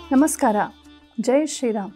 ನಮಸ್ಕಾರ ಜೈ ಶ್ರೀರಾಮ್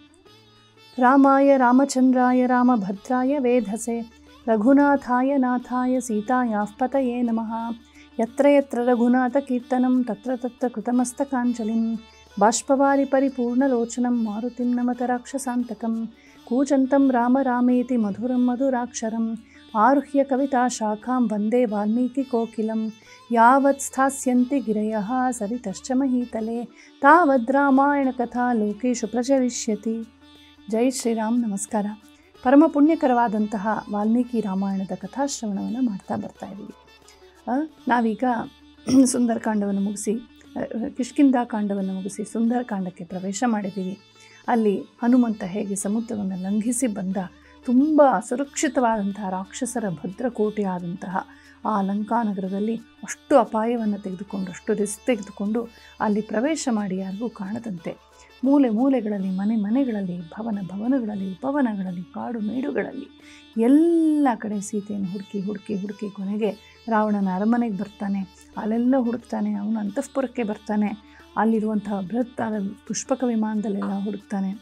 ರಾಮಾಯ ರಾಮಚಂದ್ರಾಯ ರಾಮಭದ್ರಾಯ ವೇಧಸೆ ರಘುನಾಥಾಯ ನಾಥಾಯ ಸೀತಾಯ ಪತಯೇ ನಮಃ ಯತ್ರ ಯತ್ರ ರಘುನಾಥ ಕೀರ್ತನಂ ತತ್ರ ತತ್ರ ಕೃತಮಸ್ತಕಾಂಜಲಿಂ ಬಾಷ್ಪವಾರಿ ಪರಿಪೂರ್ಣಲೋಚನಂ ಮಾರುತಿಂ ನಮತ ರಾಕ್ಷಸಾಂತಕಂ ಕೂಜಂತಂ ರಾಮ ರಾಮೇತಿ ಮಧುರಂ ಮಧುರಾಕ್ಷರಂ ಆರುಹ್ಯ ಕವಿತಾ ಶಾಖಾಂ ವಂದೇ ವಾಲ್ಮೀಕಿ ಕೋಕಿಲಂ ಯಾವತ್ ಸ್ಥಾಸ್ಯಂತಿ ಗಿರಯಃ ಸರಿತಶ್ಚ ಮಹೀತಲೆ ತಾವದ್ ರಾಮಾಯಣ ಕಥಾ ಲೋಕೇಶು ಪ್ರಚರಿಷ್ಯತಿ ಜೈ ಶ್ರೀರಾಮ್ ನಮಸ್ಕಾರ ಪರಮ ಪುಣ್ಯಕರವಾದಂತಹ ವಾಲ್ಮೀಕಿ ರಾಮಾಯಣದ ಕಥಾಶ್ರವಣವನ್ನು ಮಾಡ್ತಾ ಬರ್ತಾ ಇದ್ದೀವಿ ಆ, ನಾವೀಗ ಸುಂದರಕಾಂಡವನ್ನು ಮುಗಿಸಿ ಕಿಷ್ಕಿಂದ ಕಾಂಡವನ್ನು ಮುಗಿಸಿ ಸುಂದರಕಾಂಡಕ್ಕೆ ಪ್ರವೇಶ ಮಾಡಿದ್ದೀವಿ ಅಲ್ಲಿ ಹನುಮಂತ ಹೇಗೆ ಸಮುದ್ರವನ್ನು ಲಂಘಿಸಿ ಬಂದ ತುಂಬ ಸುರಕ್ಷಿತವಾದಂತಹ ರಾಕ್ಷಸರ ಭದ್ರಕೋಟೆ ಆದಂತಹ ಆ ಲಂಕಾನಗರದಲ್ಲಿ ಅಷ್ಟು ಅಪಾಯವನ್ನು ತೆಗೆದುಕೊಂಡು ಅಷ್ಟು ರಿಸ್ಕ್ ತೆಗೆದುಕೊಂಡು ಅಲ್ಲಿ ಪ್ರವೇಶ ಮಾಡಿ ಯಾರಿಗೂ ಕಾಣದಂತೆ ಮೂಲೆ ಮೂಲೆಗಳಲ್ಲಿ ಮನೆ ಮನೆಗಳಲ್ಲಿ ಭವನ ಭವನಗಳಲ್ಲಿ ಉಪವನಗಳಲ್ಲಿ ಕಾಡು ಮೇಡುಗಳಲ್ಲಿ ಎಲ್ಲ ಕಡೆ ಸೀತೆಯನ್ನು ಹುಡುಕಿ ಹುಡುಕಿ ಹುಡುಕಿ ಕೊನೆಗೆ ರಾವಣನ ಅರಮನೆಗೆ ಬರ್ತಾನೆ ಅಲ್ಲೆಲ್ಲ ಹುಡುಕ್ತಾನೆ ಅವನು ಅಂತಃಪುರಕ್ಕೆ ಬರ್ತಾನೆ ಅಲ್ಲಿರುವಂತಹ ಬೃಹತ್ತಾದ ಪುಷ್ಪಕ ವಿಮಾನದಲ್ಲೆಲ್ಲ ಹುಡುಕ್ತಾನೆ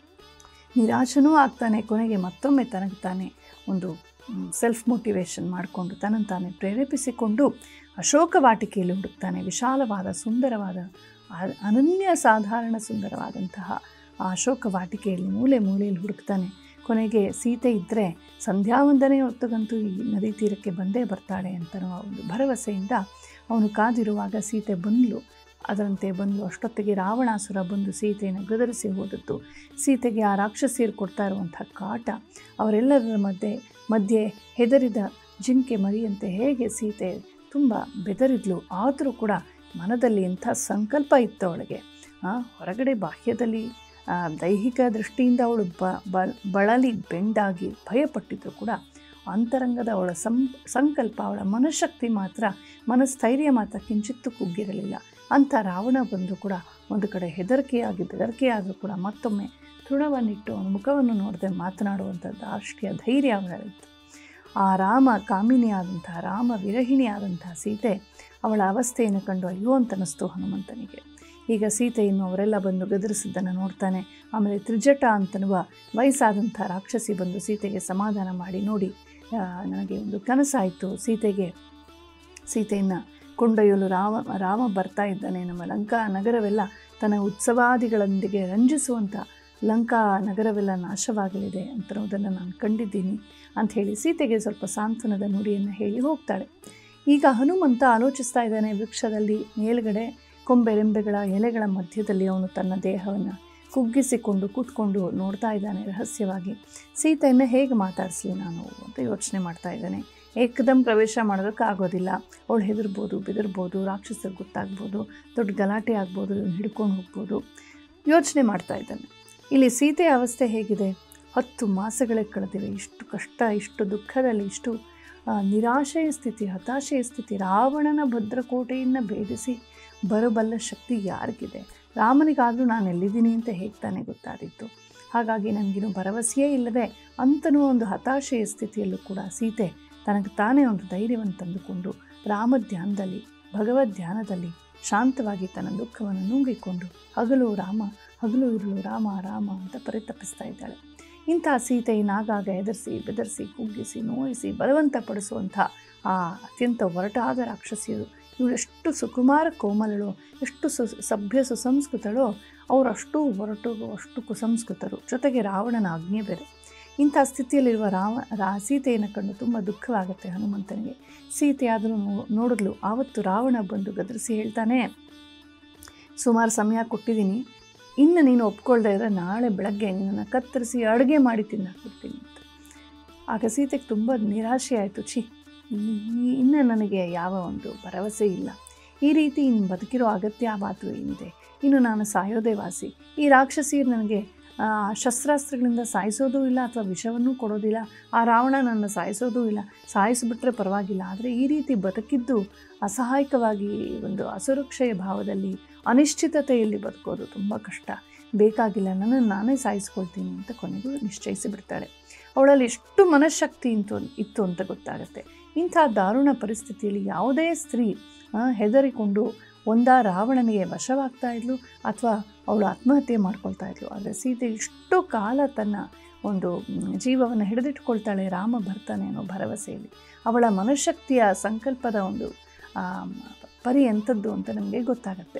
ನಿರಾಶನೂ ಆಗ್ತಾನೆ ಕೊನೆಗೆ ಮತ್ತೊಮ್ಮೆ ತನಗೆ ತಾನೇ ಒಂದು ಸೆಲ್ಫ್ ಮೋಟಿವೇಶನ್ ಮಾಡಿಕೊಂಡು ತನ್ನನ್ನು ತಾನೇ ಪ್ರೇರೇಪಿಸಿಕೊಂಡು ಅಶೋಕ ವಾಟಿಕೆಯಲ್ಲಿ ಹುಡುಕ್ತಾನೆ ವಿಶಾಲವಾದ ಸುಂದರವಾದ ಅ- ಅನನ್ಯ ಸಾಧಾರಣ ಸುಂದರವಾದಂತಹ ಆ ಅಶೋಕ ವಾಟಿಕೆಯಲ್ಲಿ ಮೂಲೆ ಮೂಲೆಯಲ್ಲಿ ಹುಡುಕ್ತಾನೆ ಕೊನೆಗೆ ಸೀತೆ ಇದ್ದರೆ ಸಂಧ್ಯಾವಂದನೆ ಹೊತ್ತಗಂತೂ ಈ ನದಿ ತೀರಕ್ಕೆ ಬಂದೇ ಬರ್ತಾಳೆ ಅಂತ ಒಂದು ಭರವಸೆಯಿಂದ ಅವನು ಕಾದಿರುವಾಗ ಸೀತೆ ಬಂದ್ಲು ಅದರಂತೆ ಬಂದು ಅಷ್ಟೊತ್ತಿಗೆ ರಾವಣಾಸುರ ಬಂದು ಸೀತೆಯನ್ನು ಗದರಿಸಿ ಹೋದದ್ದು ಸೀತೆಗೆ ಆ ರಾಕ್ಷಸಿಯರು ಕೊಡ್ತಾ ಇರುವಂಥ ಕಾಟ ಅವರೆಲ್ಲರ ಮಧ್ಯೆ ಮಧ್ಯೆ ಹೆದರಿದ ಜಿಂಕೆ ಮರಿಯಂತೆ ಹೇಗೆ ಸೀತೆ ತುಂಬ ಬೆದರಿದ್ಲು ಆದರೂ ಕೂಡ ಮನದಲ್ಲಿ ಎಂಥ ಸಂಕಲ್ಪ ಇತ್ತು ಅವಳಿಗೆ ಆ, ಹೊರಗಡೆ ಬಾಹ್ಯದಲ್ಲಿ ಆ, ದೈಹಿಕ ದೃಷ್ಟಿಯಿಂದ ಅವಳು ಬ ಬ- ಬಳಲಿ ಬೆಂಡಾಗಿ ಭಯಪಟ್ಟಿದ್ರು ಕೂಡ ಅಂತರಂಗದ ಅವಳ ಸಂ ಸಂಕಲ್ಪ ಅವಳ ಮನಃಶಕ್ತಿ ಮಾತ್ರ ಮನಸ್ಥೈರ್ಯ ಮಾತ್ರ ಕಿಂಚಿತ್ತೂ ಕುಗ್ಗಿರಲಿಲ್ಲ ಅಂಥ ರಾವಣ ಬಂದು ಕೂಡ ಒಂದು ಕಡೆ ಹೆದರಿಕೆಯಾಗಿ ಬೆದರಿಕೆಯಾದರೂ ಕೂಡ ಮತ್ತೊಮ್ಮೆ ತೃಣವನ್ನಿಟ್ಟು ಅವನ ಮುಖವನ್ನು ನೋಡದೆ ಮಾತನಾಡುವಂಥ ದಾರ್ಷ್ಟ್ಯ ಧೈರ್ಯ ಅವಳಲ್ಲಿತ್ತು ಆ ರಾಮ ಕಾಮಿನಿಯಾದಂತಹ ರಾಮ ವಿರಹಿಣಿಯಾದಂತಹ ಸೀತೆ ಅವಳ ಅವಸ್ಥೆಯನ್ನು ಕಂಡು ಅಯ್ಯೋ ಅಂತ ಅನ್ನಿಸ್ತು ಹನುಮಂತನಿಗೆ ಈಗ ಸೀತೆಯನ್ನು ಅವರೆಲ್ಲ ಬಂದು ಗದರಿಸಿದ್ದನ್ನು ನೋಡ್ತಾನೆ ಆಮೇಲೆ ತ್ರಿಜಟ ಅಂತನ್ನುವ ವಯಸ್ಸಾದಂಥ ರಾಕ್ಷಸಿ ಬಂದು ಸೀತೆಗೆ ಸಮಾಧಾನ ಮಾಡಿ ನೋಡಿ ಆ, ನನಗೆ ಒಂದು ಕನಸಾಯಿತು ಸೀತೆಗೆ ಸೀತೆಯನ್ನು ಕೊಂಡೊಯ್ಯಲು ರಾಮ ರಾಮ ಬರ್ತಾ ಇದ್ದಾನೆ ನಮ್ಮ ಲಂಕಾ ನಗರವೆಲ್ಲ ತನ್ನ ಉತ್ಸವಾದಿಗಳೊಂದಿಗೆ ರಂಜಿಸುವಂಥ ಲಂಕಾ ನಗರವೆಲ್ಲ ನಾಶವಾಗಲಿದೆ ಅಂತನ್ನೋದನ್ನು ನಾನು ಕಂಡಿದ್ದೀನಿ ಅಂಥೇಳಿ ಸೀತೆಗೆ ಸ್ವಲ್ಪ ಸಾಂತ್ವನದ ನುಡಿಯನ್ನು ಹೇಳಿ ಹೋಗ್ತಾಳೆ ಈಗ ಹನುಮಂತ ಆಲೋಚಿಸ್ತಾ ಇದ್ದಾನೆ ವೃಕ್ಷದಲ್ಲಿ ಮೇಲ್ಗಡೆ ಕೊಂಬೆರೆಂಬೆಗಳ ಎಲೆಗಳ ಮಧ್ಯದಲ್ಲಿ ಅವನು ತನ್ನ ದೇಹವನ್ನು ಕುಗ್ಗಿಸಿಕೊಂಡು ಕೂತ್ಕೊಂಡು ನೋಡ್ತಾ ಇದ್ದಾನೆ ರಹಸ್ಯವಾಗಿ ಸೀತೆಯನ್ನು ಹೇಗೆ ಮಾತಾಡಿಸ್ಲಿ ನಾನು ಅಂತ ಯೋಚನೆ ಮಾಡ್ತಾ ಇದ್ದಾನೆ ಏಕದಂ ಪ್ರವೇಶ ಮಾಡೋದಕ್ಕಾಗೋದಿಲ್ಲ ಅವಳು ಹೆದರ್ಬೋದು ಬೆದರ್ಬೋದು ರಾಕ್ಷಸರಿಗೆ ಗೊತ್ತಾಗ್ಬೋದು ದೊಡ್ಡ ಗಲಾಟೆ ಆಗ್ಬೋದು ಇವ್ನು ಹಿಡ್ಕೊಂಡು ಹೋಗ್ಬೋದು ಯೋಚನೆ ಮಾಡ್ತಾ ಇದ್ದಾನೆ ಇಲ್ಲಿ ಸೀತೆಯ ಅವಸ್ಥೆ ಹೇಗಿದೆ ಹತ್ತು ಮಾಸಗಳೇ ಕಳೆದಿವೆ ಇಷ್ಟು ಕಷ್ಟ ಇಷ್ಟು ದುಃಖದಲ್ಲಿ ಇಷ್ಟು ಆ, ನಿರಾಶೆಯ ಸ್ಥಿತಿ ಹತಾಶೆಯ ಸ್ಥಿತಿ ರಾವಣನ ಭದ್ರಕೋಟೆಯನ್ನು ಭೇದಿಸಿ ಬರಬಲ್ಲ ಶಕ್ತಿ ಯಾರಿಗಿದೆ ರಾಮನಿಗಾದರೂ ನಾನು ಎಲ್ಲಿದ್ದೀನಿ ಅಂತ ಹೇಗೆ ತಾನೇ ಗೊತ್ತಾದಿತ್ತು ಹಾಗಾಗಿ ನನಗಿನ್ನು ಭರವಸೆಯೇ ಇಲ್ಲವೇ ಅಂತನೂ ಒಂದು ಹತಾಶೆಯ ಸ್ಥಿತಿಯಲ್ಲೂ ಕೂಡ ಸೀತೆ ತನಗೆ ತಾನೇ ಒಂದು ಧೈರ್ಯವನ್ನು ತಂದುಕೊಂಡು ರಾಮ ಧ್ಯಾನದಲ್ಲಿ ಭಗವದ್ ಧ್ಯಾನದಲ್ಲಿ ಶಾಂತವಾಗಿ ತನ್ನ ದುಃಖವನ್ನು ನುಂಗಿಕೊಂಡು ಹಗಲು ರಾಮ ಹಗಲು ಇರುಳು ರಾಮ ರಾಮ ಅಂತ ಪರಿತಪಿಸ್ತಾ ಇದ್ದಾಳೆ ಇಂಥ ಸೀತೆಯನ್ನು ಆಗಾಗ ಎದುರಿಸಿ ಬೆದರಿಸಿ ಕುಗ್ಗಿಸಿ ನೋಯಿಸಿ ಬಲವಂತಪಡಿಸುವಂಥ ಆ ಅತ್ಯಂತ ಒರಟಾದ ರಾಕ್ಷಸಿಯರು ಇವಳು ಎಷ್ಟು ಸುಕುಮಾರ ಕೋಮಲಳು ಎಷ್ಟು ಸು ಸಭ್ಯ ಸುಸಂಸ್ಕೃತಳೋ ಅವರು ಅಷ್ಟು ಹೊರಟು ಅಷ್ಟು ಕುಸಂಸ್ಕೃತರು ಜೊತೆಗೆ ರಾವಣನ ಆಜ್ಞೆ ಬೇರೆ ಇಂಥ ಸ್ಥಿತಿಯಲ್ಲಿರುವ ರಾಮ ರಾ ಸೀತೆಯನ್ನು ಕಂಡು ತುಂಬ ದುಃಖವಾಗುತ್ತೆ ಹನುಮಂತನಿಗೆ ಸೀತೆ ಆದರೂ ನೋ ನೋಡಿದ್ಲು ಆವತ್ತು ರಾವಣ ಬಂದು ಗದರಿಸಿ ಹೇಳ್ತಾನೆ ಸುಮಾರು ಸಮಯ ಕೊಟ್ಟಿದ್ದೀನಿ ಇನ್ನು ನೀನು ಒಪ್ಕೊಳ್ದೇ ಇದ್ರೆ ನಾಳೆ ಬೆಳಗ್ಗೆ ನಿನ್ನನ್ನು ಕತ್ತರಿಸಿ ಅಡುಗೆ ಮಾಡಿ ತಿನ್ನಾಕ್ಬಿಡ್ತೀನಿ ಅಂತ ಆಗ ಸೀತೆಗೆ ತುಂಬ ನಿರಾಶೆ ಆಯಿತು ಛೀ ಈ- ಇನ್ನು ನನಗೆ ಯಾವ ಒಂದು ಭರವಸೆ ಇಲ್ಲ ಈ ರೀತಿ ಇನ್ನು ಬದುಕಿರೋ ಅಗತ್ಯ ಮಾತ್ರ ಏನಿದೆ ಇನ್ನು ನಾನು ಸಾಯೋದೇ ವಾಸಿ ಈ ರಾಕ್ಷಸಿಯರು ನನಗೆ ಆ, ಶಸ್ತ್ರಾಸ್ತ್ರಗಳಿಂದ ಸಾಯಿಸೋದೂ ಇಲ್ಲ ಅಥವಾ ವಿಷವನ್ನೂ ಕೊಡೋದಿಲ್ಲ ಆ ರಾವಣ ನನ್ನ ಸಾಯಿಸೋದೂ ಇಲ್ಲ ಸಾಯಿಸಿಬಿಟ್ರೆ ಪರವಾಗಿಲ್ಲ ಆದರೆ ಈ ರೀತಿ ಬದುಕಿದ್ದು ಅಸಹಾಯಕವಾಗಿ ಒಂದು ಅಸುರಕ್ಷೆಯ ಭಾವದಲ್ಲಿ ಅನಿಶ್ಚಿತತೆಯಲ್ಲಿ ಬದುಕೋದು ತುಂಬ ಕಷ್ಟ ಬೇಕಾಗಿಲ್ಲ ನನ್ನನ್ನು ನಾನೇ ಸಾಯಿಸ್ಕೊಳ್ತೀನಿ ಅಂತ ಕೊನೆಗೂ ನಿಶ್ಚಯಿಸಿ ಬಿಡ್ತಾಳೆ ಅವಳಲ್ಲಿ ಎಷ್ಟು ಮನಃಶಕ್ತಿ ಇಂತು ಇತ್ತು ಅಂತ ಗೊತ್ತಾಗುತ್ತೆ ಇಂಥ ದಾರುಣ ಪರಿಸ್ಥಿತಿಯಲ್ಲಿ ಯಾವುದೇ ಸ್ತ್ರೀ ಆ, ಹೆದರಿಕೊಂಡು ಒಂದ ರಾವಣನಿಗೆ ವಶವಾಗ್ತಾ ಇದ್ಲು ಅಥವಾ ಅವಳು ಆತ್ಮಹತ್ಯೆ ಮಾಡ್ಕೊಳ್ತಾ ಇದ್ಲು ಆದರೆ ಸೀತೆ ಇಷ್ಟು ಕಾಲ ತನ್ನ ಒಂದು ಜೀವವನ್ನು ಹಿಡಿದಿಟ್ಕೊಳ್ತಾಳೆ ರಾಮ ಬರ್ತಾನೆ ಅನ್ನೋ ಭರವಸೆಯಲ್ಲಿ ಅವಳ ಮನಃಶಕ್ತಿಯ ಸಂಕಲ್ಪದ ಒಂದು ಆ, ಪರಿ ಎಂಥದ್ದು ಅಂತ ನಮಗೆ ಗೊತ್ತಾಗತ್ತೆ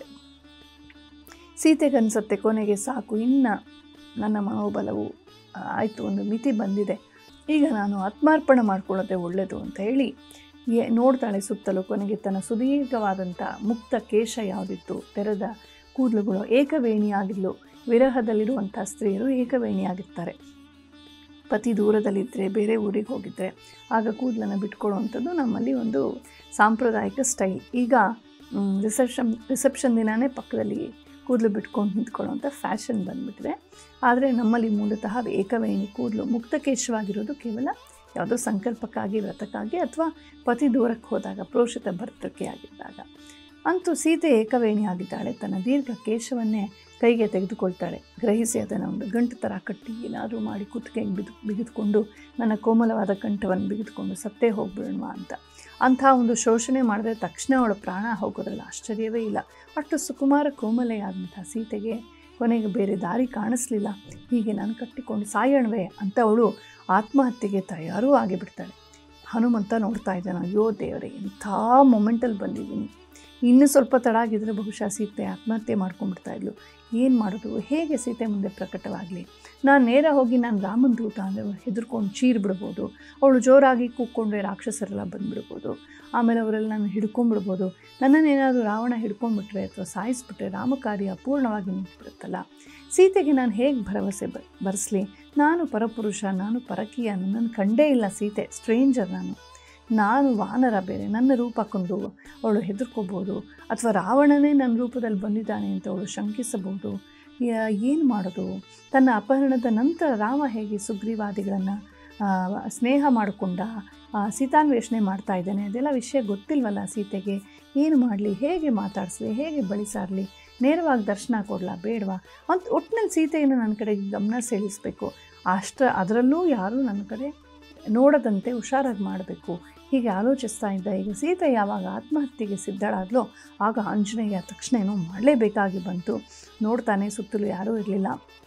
ಸೀತೆಗನ್ಸುತ್ತೆ ಕೊನೆಗೆ ಸಾಕು ಇನ್ನು ನನ್ನ ಮನೋಬಲವು ಆಯಿತು ಒಂದು ಮಿತಿ ಬಂದಿದೆ ಈಗ ನಾನು ಆತ್ಮಾರ್ಪಣೆ ಮಾಡ್ಕೊಳ್ಳೋದೇ ಒಳ್ಳೆಯದು ಅಂತ ಹೇಳಿ ಏ ನೋಡ್ತಾಳೆ ಸುತ್ತಲೂ ಕೊನೆಗೆ ತನ್ನ ಸುದೀರ್ಘವಾದಂಥ ಮುಕ್ತ ಕೇಶ ಯಾವುದಿತ್ತು ತೆರೆದ ಕೂದಲುಗಳು ಏಕವೇಣಿಯಾಗಿದ್ಲು ವಿರಹದಲ್ಲಿರುವಂಥ ಸ್ತ್ರೀಯರು ಏಕವೇಣಿಯಾಗಿರ್ತಾರೆ ಪತಿ ದೂರದಲ್ಲಿದ್ದರೆ ಬೇರೆ ಊರಿಗೆ ಹೋಗಿದ್ದರೆ ಆಗ ಕೂದಲನ್ನು ಬಿಟ್ಕೊಳ್ಳುವಂಥದ್ದು ನಮ್ಮಲ್ಲಿ ಒಂದು ಸಾಂಪ್ರದಾಯಿಕ ಸ್ಟೈಲ್ ಈಗ ರಿಸೆಪ್ಷನ್ ರಿಸೆಪ್ಷನ್ ದಿನವೇ ಪಕ್ಕದಲ್ಲಿ ಕೂದಲು ಬಿಟ್ಕೊಂಡು ನಿಂತ್ಕೊಳ್ಳೋಂಥ ಫ್ಯಾಷನ್ ಬಂದುಬಿಟ್ಟಿದೆ ಆದರೆ ನಮ್ಮಲ್ಲಿ ಮೂಲತಃ ಏಕವೇಣಿ ಕೂದಲು ಮುಕ್ತಕೇಶವಾಗಿರೋದು ಕೇವಲ ಯಾವುದೋ ಸಂಕಲ್ಪಕ್ಕಾಗಿ ವ್ರತಕ್ಕಾಗಿ ಅಥವಾ ಪತಿ ದೂರಕ್ಕೆ ಹೋದಾಗ ಪ್ರೋಷಿತ ಭರ್ತೃಕೆ ಆಗಿದ್ದಾಗ ಅಂತೂ ಸೀತೆ ಏಕವೇಣಿ ಆಗಿದ್ದಾಳೆ ತನ್ನ ದೀರ್ಘ ಕೇಶವನ್ನೇ ಕೈಗೆ ತೆಗೆದುಕೊಳ್ತಾಳೆ ಗ್ರಹಿಸಿ ಅದನ್ನು ಒಂದು ಗಂಟು ಥರ ಕಟ್ಟಿ ಏನಾದರೂ ಮಾಡಿ ಕುತ್ತಿಗೆಗೆ ಬಿದು ಬಿಗಿದುಕೊಂಡು ನನ್ನ ಕೋಮಲವಾದ ಕಂಠವನ್ನು ಬಿಗಿದುಕೊಂಡು ಸತ್ತೇ ಹೋಗ್ಬಿಡೋಣ ಅಂತ ಅಂಥ ಒಂದು ಶೋಷಣೆ ಮಾಡಿದ್ರೆ ತಕ್ಷಣ ಅವಳ ಪ್ರಾಣ ಹೋಗೋದ್ರಲ್ಲಿ ಆಶ್ಚರ್ಯವೇ ಇಲ್ಲ ಅಷ್ಟು ಸುಕುಮಾರ ಕೋಮಲೆಯಾದಂಥ ಸೀತೆಗೆ ಕೊನೆಗೆ ಬೇರೆ ದಾರಿ ಕಾಣಿಸ್ಲಿಲ್ಲ ಹೀಗೆ ನಾನು ಕಟ್ಟಿಕೊಂಡು ಸಾಯೋಣವೇ ಅಂತ ಅವಳು ಆತ್ಮಹತ್ಯೆಗೆ ತಯಾರೂ ಆಗಿಬಿಡ್ತಾಳೆ ಹನುಮಂತ ನೋಡ್ತಾ ಇದ್ದಾನೆ ಅಯ್ಯೋ ದೇವರೇ ಎಂಥ ಮೊಮೆಂಟಲ್ಲಿ ಬಂದಿದ್ದೀನಿ ಇನ್ನೂ ಸ್ವಲ್ಪ ತಡ ಆಗಿದ್ರೆ ಬಹುಶಃ ಸೀತೆ ಆತ್ಮಹತ್ಯೆ ಮಾಡ್ಕೊಂಡ್ಬಿಡ್ತಾ ಇದ್ಲು ಏನು ಮಾಡೋದು ಹೇಗೆ ಸೀತೆ ಮುಂದೆ ಪ್ರಕಟವಾಗಲಿ ನಾನು ನೇರ ಹೋಗಿ ನಾನು ರಾಮನ ದೂತ ಅಂದರೆ ಅವ್ರು ಹೆದರ್ಕೊಂಡು ಚೀರ್ ಬಿಡ್ಬೋದು ಅವಳು ಜೋರಾಗಿ ಕೂಕ್ಕೊಂಡ್ರೆ ರಾಕ್ಷಸರೆಲ್ಲ ಬಂದುಬಿಡ್ಬೋದು ಆಮೇಲೆ ಅವರೆಲ್ಲ ನಾನು ಹಿಡ್ಕೊಂಡ್ಬಿಡ್ಬೋದು ನನ್ನನ್ನೇನಾದರೂ ರಾವಣ ಹಿಡ್ಕೊಂಡ್ಬಿಟ್ರೆ ಅಥವಾ ಸಾಯಿಸ್ಬಿಟ್ರೆ ರಾಮಕಾರ್ಯ ಅಪೂರ್ಣವಾಗಿ ನಿಂತುಬಿಡುತ್ತಲ್ಲ ಸೀತೆಗೆ ನಾನು ಹೇಗೆ ಭರವಸೆ ಬ ಬರೆಸಲಿ ನಾನು ಪರಪುರುಷ ನಾನು ಪರಕೀಯ ನನ್ನನ್ನು ಕಂಡೇ ಇಲ್ಲ ಸೀತೆ ಸ್ಟ್ರೇಂಜರ್ ನಾನು ನಾನು ವಾನರ ಬೇರೆ ನನ್ನ ರೂಪ ಕೊಂಡು ಅವಳು ಹೆದರ್ಕೋಬೋದು ಅಥವಾ ರಾವಣನೇ ನನ್ನ ರೂಪದಲ್ಲಿ ಬಂದಿದ್ದಾನೆ ಅಂತ ಅವಳು ಶಂಕಿಸಬಹುದು ಏನು ಮಾಡೋದು ತನ್ನ ಅಪಹರಣದ ನಂತರ ರಾಮ ಹೇಗೆ ಸುಗ್ರೀವಾದಿಗಳನ್ನು ಸ್ನೇಹ ಮಾಡಿಕೊಂಡ ಸೀತಾನ್ವೇಷಣೆ ಮಾಡ್ತಾ ಇದ್ದಾನೆ ಅದೆಲ್ಲ ವಿಷಯ ಗೊತ್ತಿಲ್ವಲ್ಲ ಸೀತೆಗೆ ಏನು ಮಾಡಲಿ ಹೇಗೆ ಮಾತಾಡಿಸ್ಲಿ ಹೇಗೆ ಬಳಿಸಾರಲಿ ನೇರವಾಗಿ ದರ್ಶನ ಕೊಡಲಾ ಬೇಡವಾ ಅಂತ ಒಟ್ಟಿನಲ್ಲಿ ಸೀತೆಯನ್ನು ನನ್ನ ಕಡೆಗೆ ಗಮನ ಸೆಳೆಸಬೇಕು ಅಷ್ಟ ಅದರಲ್ಲೂ ಯಾರೂ ನನ್ನ ಕಡೆ ನೋಡದಂತೆ ಹುಷಾರಾಗಿ ಮಾಡಬೇಕು ಹೀಗೆ ಆಲೋಚಿಸ್ತಾ ಇದ್ದ ಈಗ ಸೀತೆ ಯಾವಾಗ ಆತ್ಮಹತ್ಯೆಗೆ ಸಿದ್ಧಳಾದ್ಲೋ ಆಗ ಆಂಜನೇಯ ತಕ್ಷಣ ಏನೋ ಮಾಡಲೇಬೇಕಾಗಿ ಬಂತು ನೋಡ್ತಾನೆ ಸುತ್ತಲೂ ಯಾರೂ ಇರಲಿಲ್ಲ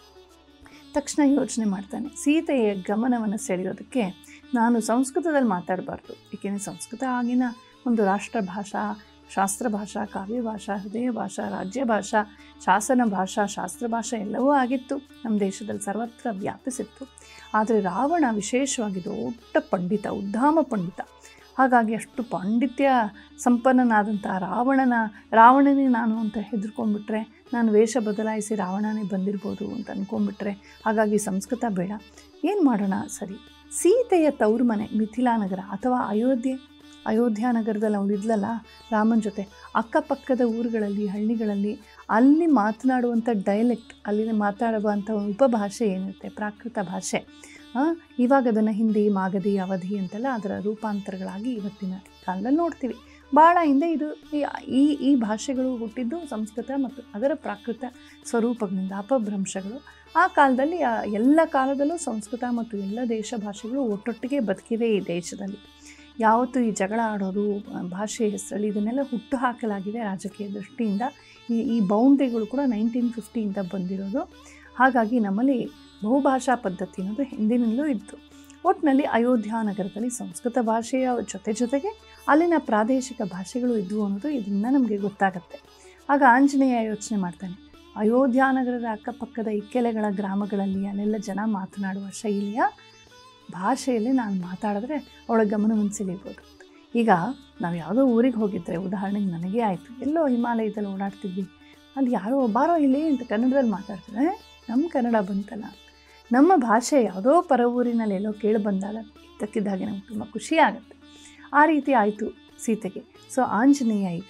ತಕ್ಷಣ ಯೋಚನೆ ಮಾಡ್ತಾನೆ ಸೀತೆಯ ಗಮನವನ್ನು ಸೆಳೆಯೋದಕ್ಕೆ ನಾನು ಸಂಸ್ಕೃತದಲ್ಲಿ ಮಾತಾಡಬಾರ್ದು ಏಕೆಂದರೆ ಸಂಸ್ಕೃತ ಆಗಿನ ಒಂದು ರಾಷ್ಟ್ರ ಭಾಷಾ ಶಾಸ್ತ್ರ ಭಾಷಾ ಕಾವ್ಯ ಭಾಷಾ ಹೃದಯ ಭಾಷಾ ರಾಜ್ಯ ಭಾಷಾ ಶಾಸನ ಭಾಷಾ ಶಾಸ್ತ್ರ ಭಾಷೆ ಎಲ್ಲವೂ ಆಗಿತ್ತು ನಮ್ಮ ದೇಶದಲ್ಲಿ ಸರ್ವತ್ರ ವ್ಯಾಪಿಸಿತ್ತು ಆದರೆ ರಾವಣ ವಿಶೇಷವಾಗಿ ದೊಡ್ಡ ಪಂಡಿತ ಉದ್ದಾಮ ಪಂಡಿತ ಹಾಗಾಗಿ ಅಷ್ಟು ಪಾಂಡಿತ್ಯ ಸಂಪನ್ನನಾದಂಥ ರಾವಣನ ರಾವಣನೇ ನಾನು ಅಂತ ಹೆದರ್ಕೊಂಡ್ಬಿಟ್ರೆ ನಾನು ವೇಷ ಬದಲಾಯಿಸಿ ರಾವಣನೇ ಬಂದಿರ್ಬೋದು ಅಂತ ಅಂದ್ಕೊಂಡ್ಬಿಟ್ರೆ ಹಾಗಾಗಿ ಸಂಸ್ಕೃತ ಬೇಡ ಏನು ಮಾಡೋಣ ಸರಿ ಸೀತೆಯ ತವರು ಮನೆ ಮಿಥಿಲಾ ನಗರ ಅಥವಾ ಅಯೋಧ್ಯೆ ಅಯೋಧ್ಯ ನಗರದಲ್ಲಿ ಅವಳು ಇದ್ಲಲ್ಲ ರಾಮನ ಜೊತೆ ಅಕ್ಕಪಕ್ಕದ ಊರುಗಳಲ್ಲಿ ಹಳ್ಳಿಗಳಲ್ಲಿ ಅಲ್ಲಿ ಮಾತನಾಡುವಂಥ ಡೈಲೆಕ್ಟ್ ಅಲ್ಲಿನ ಮಾತಾಡುವಂಥ ಉಪಭಾಷೆ ಏನಿರುತ್ತೆ ಪ್ರಾಕೃತ ಭಾಷೆ ಇವಾಗ ಅದನ್ನು ಹಿಂದಿ ಮಾಗಧಿ ಅವಧಿ ಅಂತೆಲ್ಲ ಅದರ ರೂಪಾಂತರಗಳಾಗಿ ಇವತ್ತಿನ ಕಾಲದಲ್ಲಿ ನೋಡ್ತೀವಿ ಭಾಳ ಹಿಂದೆ ಇದು ಈ ಈ ಭಾಷೆಗಳು ಹುಟ್ಟಿದ್ದು ಸಂಸ್ಕೃತ ಮತ್ತು ಅದರ ಪ್ರಾಕೃತ ಸ್ವರೂಪಗಳಿಂದ ಅಪಭ್ರಂಶಗಳು ಆ ಕಾಲದಲ್ಲಿ ಎಲ್ಲ ಕಾಲದಲ್ಲೂ ಸಂಸ್ಕೃತ ಮತ್ತು ಎಲ್ಲ ದೇಶ ಭಾಷೆಗಳು ಒಟ್ಟೊಟ್ಟಿಗೆ ಬದುಕಿವೆ ಈ ದೇಶದಲ್ಲಿ ಯಾವತ್ತೂ ಈ ಜಗಳ ಆಡೋದು ಭಾಷೆ ಹೆಸರಲ್ಲಿ ಇದನ್ನೆಲ್ಲ ಹುಟ್ಟು ಹಾಕಲಾಗಿದೆ ರಾಜಕೀಯ ದೃಷ್ಟಿಯಿಂದ ಈ ಈ ಬೌಂಡ್ರಿಗಳು ಕೂಡ ನೈನ್ಟೀನ್ ಫಿಫ್ಟಿಯಿಂದ ಬಂದಿರೋದು ಹಾಗಾಗಿ ನಮ್ಮಲ್ಲಿ ಬಹುಭಾಷಾ ಪದ್ಧತಿ ಅನ್ನೋದು ಹಿಂದಿನಿಂದಲೂ ಇತ್ತು ಒಟ್ಟಿನಲ್ಲಿ ಅಯೋಧ್ಯ ನಗರದಲ್ಲಿ ಸಂಸ್ಕೃತ ಭಾಷೆಯ ಜೊತೆ ಜೊತೆಗೆ ಅಲ್ಲಿನ ಪ್ರಾದೇಶಿಕ ಭಾಷೆಗಳು ಇದ್ವು ಅನ್ನೋದು ಇದರಿಂದ ನಮಗೆ ಗೊತ್ತಾಗುತ್ತೆ ಆಗ ಆಂಜನೇಯ ಯೋಚನೆ ಮಾಡ್ತಾನೆ ಅಯೋಧ್ಯ ನಗರದ ಅಕ್ಕಪಕ್ಕದ ಇಕ್ಕೆಲೆಗಳ ಗ್ರಾಮಗಳಲ್ಲಿ ಅಲ್ಲೆಲ್ಲ ಜನ ಮಾತನಾಡುವ ಶೈಲಿಯ ಭಾಷೆಯಲ್ಲಿ ನಾನು ಮಾತಾಡಿದ್ರೆ ಅವಳ ಗಮನವನ್ನು ಸೆಳೀಬೋದು ಈಗ ನಾವು ಯಾವುದೋ ಊರಿಗೆ ಹೋಗಿದ್ದರೆ ಉದಾಹರಣೆಗೆ ನನಗೇ ಆಯಿತು ಎಲ್ಲೋ ಹಿಮಾಲಯದಲ್ಲಿ ಓಡಾಡ್ತಿದ್ವಿ ಅಲ್ಲಿ ಯಾರೋ ಬಾರೋ ಇಲ್ಲಿ ಅಂತ ಕನ್ನಡದಲ್ಲಿ ಮಾತಾಡ್ತಾರೆ ನಮ್ಮ ಕನ್ನಡ ಬಂತಲ್ಲ ನಮ್ಮ ಭಾಷೆ ಯಾವುದೋ ಪರ ಊರಿನಲ್ಲಿ ಎಲ್ಲೋ ಕೇಳಿ ಬಂದಾಗ ಇದ್ದಕ್ಕಿದ್ದಾಗೆ ನಮ್ಗೆ ತುಂಬ ಖುಷಿ ಆಗುತ್ತೆ ಆ ರೀತಿ ಆಯಿತು ಸೀತೆಗೆ ಸೊ ಆಂಜನೇಯ ಈಗ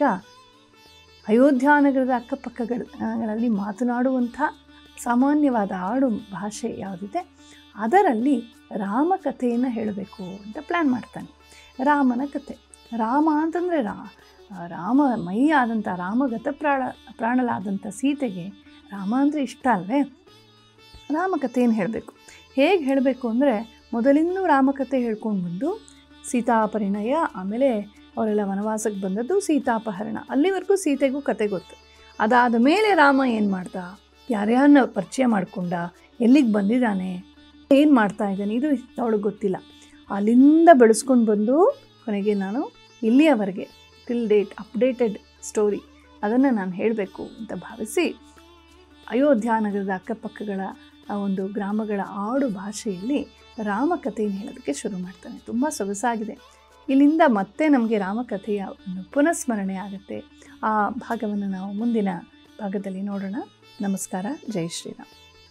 ಅಯೋಧ್ಯ ನಗರದ ಅಕ್ಕಪಕ್ಕಗಳಲ್ಲಿ ಮಾತನಾಡುವಂಥ ಸಾಮಾನ್ಯವಾದ ಆಡು ಭಾಷೆ ಯಾವುದಿದೆ ಅದರಲ್ಲಿ ರಾಮಕಥೆಯನ್ನು ಹೇಳಬೇಕು ಅಂತ ಪ್ಲ್ಯಾನ್ ಮಾಡ್ತಾನೆ ರಾಮನ ಕಥೆ ರಾಮ ಅಂತಂದರೆ ರಾ ರಾಮ ಮೈ ಆದಂಥ ರಾಮಗತ ಪ್ರಾಣ ಪ್ರಾಣಲಾದಂಥ ಸೀತೆಗೆ ರಾಮ ಅಂದರೆ ಇಷ್ಟ ಅಲ್ವೇ ರಾಮಕಥೆಯನ್ನು ಹೇಳಬೇಕು ಹೇಗೆ ಹೇಳಬೇಕು ಅಂದರೆ ಮೊದಲಿನ್ನೂ ರಾಮಕಥೆ ಹೇಳ್ಕೊಂಡು ಬಂದು ಸೀತಾ ಪರಿಣಯ ಆಮೇಲೆ ಅವರೆಲ್ಲ ವನವಾಸಕ್ಕೆ ಬಂದದ್ದು ಸೀತಾಪಹರಣ ಅಲ್ಲಿವರೆಗೂ ಸೀತೆಗೂ ಕತೆ ಗೊತ್ತು ಅದಾದ ಮೇಲೆ ರಾಮ ಏನು ಮಾಡ್ದ ಯಾರ್ಯಾರನ್ನ ಪರಿಚಯ ಮಾಡಿಕೊಂಡ ಎಲ್ಲಿಗೆ ಬಂದಿದ್ದಾನೆ ಏನು ಮಾಡ್ತಾ ಇದ್ದಾನೆ ಇದು ಅವಳಿಗೆ ಗೊತ್ತಿಲ್ಲ ಅಲ್ಲಿಂದ ಬೆಳೆಸ್ಕೊಂಡು ಬಂದು ಕೊನೆಗೆ ನಾನು ಇಲ್ಲಿಯವರೆಗೆ ಟಿಲ್ ಡೇಟ್ ಅಪ್ಡೇಟೆಡ್ ಸ್ಟೋರಿ ಅದನ್ನು ನಾನು ಹೇಳಬೇಕು ಅಂತ ಭಾವಿಸಿ ಅಯೋಧ್ಯ ನಗರದ ಅಕ್ಕಪಕ್ಕಗಳ ಆ ಒಂದು ಗ್ರಾಮಗಳ ಆಡು ಭಾಷೆಯಲ್ಲಿ ರಾಮಕಥೆಯನ್ನು ಹೇಳೋದಕ್ಕೆ ಶುರು ಮಾಡ್ತಾನೆ ತುಂಬ ಸೊಗಸಾಗಿದೆ ಇಲ್ಲಿಂದ ಮತ್ತೆ ನಮಗೆ ರಾಮಕಥೆಯ ಒಂದು ಪುನಸ್ಮರಣೆ ಆಗುತ್ತೆ ಆ ಭಾಗವನ್ನು ನಾವು ಮುಂದಿನ ಭಾಗದಲ್ಲಿ ನೋಡೋಣ ನಮಸ್ಕಾರ ಜೈ ಶ್ರೀರಾಮ್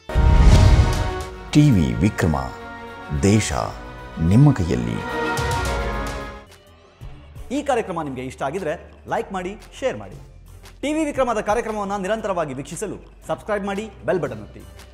ಟಿವಿ ವಿಕ್ರಮ ದೇಶ ನಿಮ್ಮ ಕೈಯಲ್ಲಿ ಈ ಕಾರ್ಯಕ್ರಮ ನಿಮಗೆ ಇಷ್ಟ ಆಗಿದ್ರೆ ಲೈಕ್ ಮಾಡಿ ಶೇರ್ ಮಾಡಿ ಟಿವಿ ವಿಕ್ರಮದ ಕಾರ್ಯಕ್ರಮವನ್ನು ನಿರಂತರವಾಗಿ ವೀಕ್ಷಿಸಲು ಸಬ್ಸ್ಕ್ರೈಬ್ ಮಾಡಿ ಬೆಲ್ ಬಟನ್ ಒತ್ತಿ